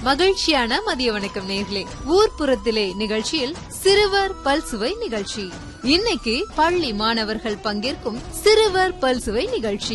மகிழ்ச்சியான மதிய வணக்கம் நேர்களே ஊர்ப்புறத்திலே நிகழ்ச்சியில் சிறுவர் பல்சுவை நிகழ்ச்சி இன்னைக்கு பள்ளி மாணவர்கள் பங்கேற்கும் சிறுவர் பல்சுவை நிகழ்ச்சி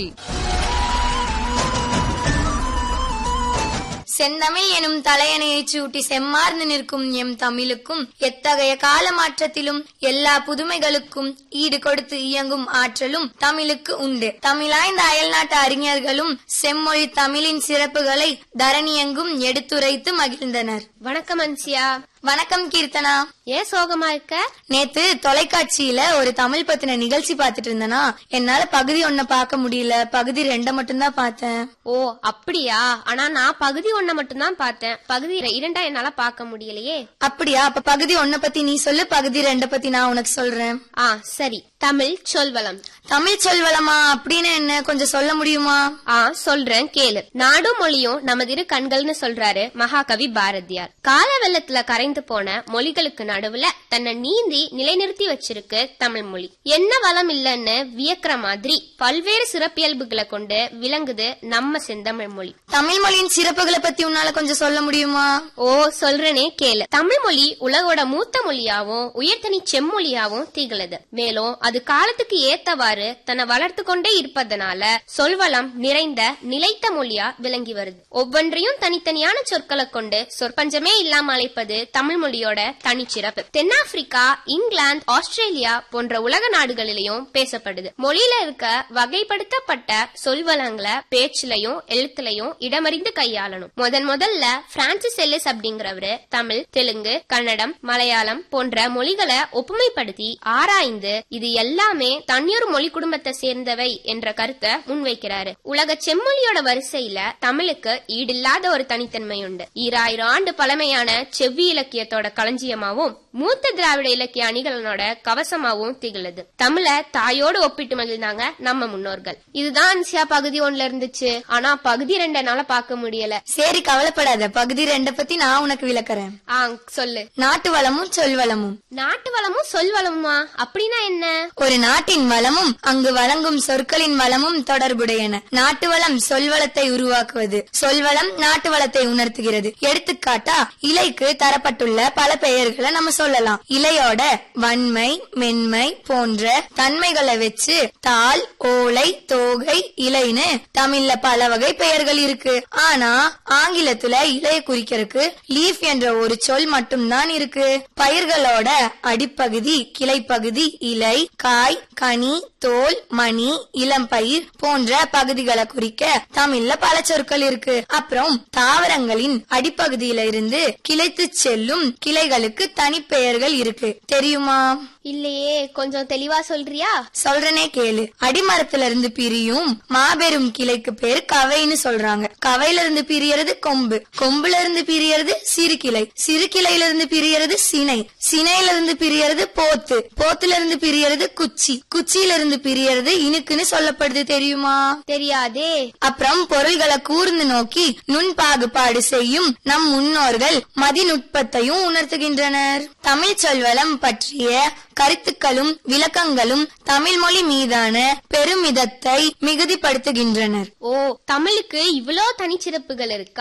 செந்தமிழ் எனும் தலையணையைச் சூட்டி செம்மார்ந்து நிற்கும் எம் தமிழுக்கும் எத்தகைய கால மாற்றத்திலும் எல்லா புதுமைகளுக்கும் ஈடு கொடுத்து இயங்கும் ஆற்றலும் தமிழுக்கு உண்டு தமிழாய்ந்த அயல்நாட்டு அறிஞர்களும் செம்மொழி தமிழின் சிறப்புகளை தரணியெங்கும் எடுத்துரைத்து மகிழ்ந்தனர் வணக்கம் அன்சியா வணக்கம் கீர்த்தனா ஏன் சோகமா இருக்க நேத்து தொலைக்காட்சியில ஒரு தமிழ் பத்தின நிகழ்ச்சி பார்த்துட்டு இருந்தனா என்னால பகுதி ஒன்ன பார்க்க முடியல பகுதி ரெண்ட மட்டும்தான் பார்த்தேன் ஓ அப்படியா ஆனா நான் பகுதி ஒன்ன மட்டும் தான் பார்த்தேன் பகுதி இர- இரண்டா என்னால பார்க்க முடியலையே அப்படியா அப்ப பகுதி ஒன்ன பத்தி நீ சொல்லு பகுதி ரெண்ட பத்தி நான் உனக்கு சொல்றேன் ஆ சரி தமிழ் சொல்வளம் தமிழ் சொல்வளமா அப்படின்னு என்ன கொஞ்சம் சொல்ல முடியுமா ஆ சொல்றேன் கேளு நாடும் மொழியும் நமதிரு கண்கள்னு சொல்றாரு மகாகவி பாரதியார் கால வெள்ளத்துல கரைந்து போன மொழிகளுக்கு நடுவுல தன்னை நீந்தி நிலைநிறுத்தி வச்சிருக்கு தமிழ் மொழி என்ன வளம் இல்லைன்னு வியக்கிற மாதிரி பல்வேறு சிறப்பியல்புகளை கொண்டு விளங்குது நம்ம செந்தமிழ் மொழி தமிழ் மொழியின் சிறப்புகளை பத்தி உன்னால கொஞ்சம் சொல்ல முடியுமா ஓ சொல்றேனே கேளு தமிழ் மொழி உலகோட மூத்த மொழியாவும் உயர்தனி செம்மொழியாவும் திகழுது மேலும் அது காலத்துக்கு ஏத்தவாறு தன்னை வளர்த்து கொண்டே இருப்பதனால சொல்வளம் நிறைந்த நிலைத்த மொழியா விளங்கி வருது ஒவ்வொன்றையும் தனித்தனியான சொற்களை கொண்டு சொற்பஞ்சமே இல்லாம அழைப்பது தமிழ் மொழியோட தனிச்சிறப்பு தென்னாப்பிரிக்கா இங்கிலாந்து ஆஸ்திரேலியா போன்ற உலக நாடுகளிலையும் பேசப்படுது மொழியில இருக்க வகைப்படுத்தப்பட்ட சொல்வளங்களை பேச்சுலயும் எழுத்துலயும் இடமறிந்து கையாளணும் முதன் முதல்ல பிரான்சிஸ் எல்லிஸ் அப்படிங்கிறவரு தமிழ் தெலுங்கு கன்னடம் மலையாளம் போன்ற மொழிகளை ஒப்புமைப்படுத்தி ஆராய்ந்து இது எல்லாமே தனியொரு மொழி குடும்பத்தை சேர்ந்தவை என்ற கருத்தை முன்வைக்கிறாரு உலக செம்மொழியோட வரிசையில தமிழுக்கு ஈடில்லாத ஒரு தனித்தன்மை உண்டு ஈராயிரம் ஆண்டு பழமையான செவ்வி இலக்கியத்தோட களஞ்சியமாவும் மூத்த திராவிட இலக்கிய அணிகளோட கவசமாவும் திகழுது தமிழ தாயோடு ஒப்பிட்டு மகிழ்ந்தாங்க நம்ம முன்னோர்கள் இதுதான் அன்சியா பகுதி ஒண்ணுல இருந்துச்சு ஆனா பகுதி ரெண்டு என்னால பார்க்க முடியல சரி கவலைப்படாத பகுதி ரெண்ட பத்தி நான் உனக்கு விளக்குறேன் ஆ சொல்லு நாட்டு வளமும் சொல்வளமும் நாட்டு வளமும் சொல் வளமுமா அப்படின்னா என்ன ஒரு நாட்டின் வளமும் அங்கு வழங்கும் சொற்களின் வளமும் தொடர்புடையன நாட்டு வளம் சொல்வளத்தை உருவாக்குவது சொல்வளம் நாட்டு வளத்தை உணர்த்துகிறது எடுத்துக்காட்டா இலைக்கு தரப்பட்டுள்ள பல பெயர்களை நம்ம சொல்லலாம் இலையோட வன்மை மென்மை போன்ற தன்மைகளை வச்சு தாள் ஓலை தோகை இலைன்னு தமிழ்ல பல வகை பெயர்கள் இருக்கு ஆனா ஆங்கிலத்துல இலைய குறிக்கிறதுக்கு லீஃப் என்ற ஒரு சொல் மட்டும்தான் இருக்கு பயிர்களோட அடிப்பகுதி கிளைப்பகுதி இலை காய் கனி தோல் மணி இளம்பயிர் போன்ற பகுதிகளை குறிக்க தமிழ்ல பல சொற்கள் இருக்கு அப்புறம் தாவரங்களின் அடிப்பகுதியில இருந்து கிளைத்து செல்லும் கிளைகளுக்கு தனிப்பெயர்கள் இருக்கு தெரியுமா இல்லையே கொஞ்சம் தெளிவா சொல்றியா சொல்றனே கேளு அடிமரத்துல இருந்து பிரியும் மாபெரும் கிளைக்கு பேரு கவைன்னு சொல்றாங்க கவையில இருந்து பிரியறது கொம்பு கொம்புல இருந்து பிரியறது சிறு கிளை சிறு கிளையில இருந்து பிரியறது சினை சினையில இருந்து பிரியறது போத்து போத்துல இருந்து பிரியறது குச்சி குச்சியில இருந்து பிரியறது இனுக்குன்னு சொல்லப்படுது தெரியுமா தெரியாதே அப்புறம் பொருள்களை கூர்ந்து நோக்கி நுண் பாகுபாடு செய்யும் நம் முன்னோர்கள் மதிநுட்பத்தையும் உணர்த்துகின்றனர் தமிழ் சொல்வளம் பற்றிய கருத்துக்களும் விளக்கங்களும் தமிழ் மொழி மீதான பெருமிதத்தை மிகுதிப்படுத்துகின்றனர் ஓ தமிழுக்கு இவ்வளோ தனிச்சிறப்புகள் இருக்கா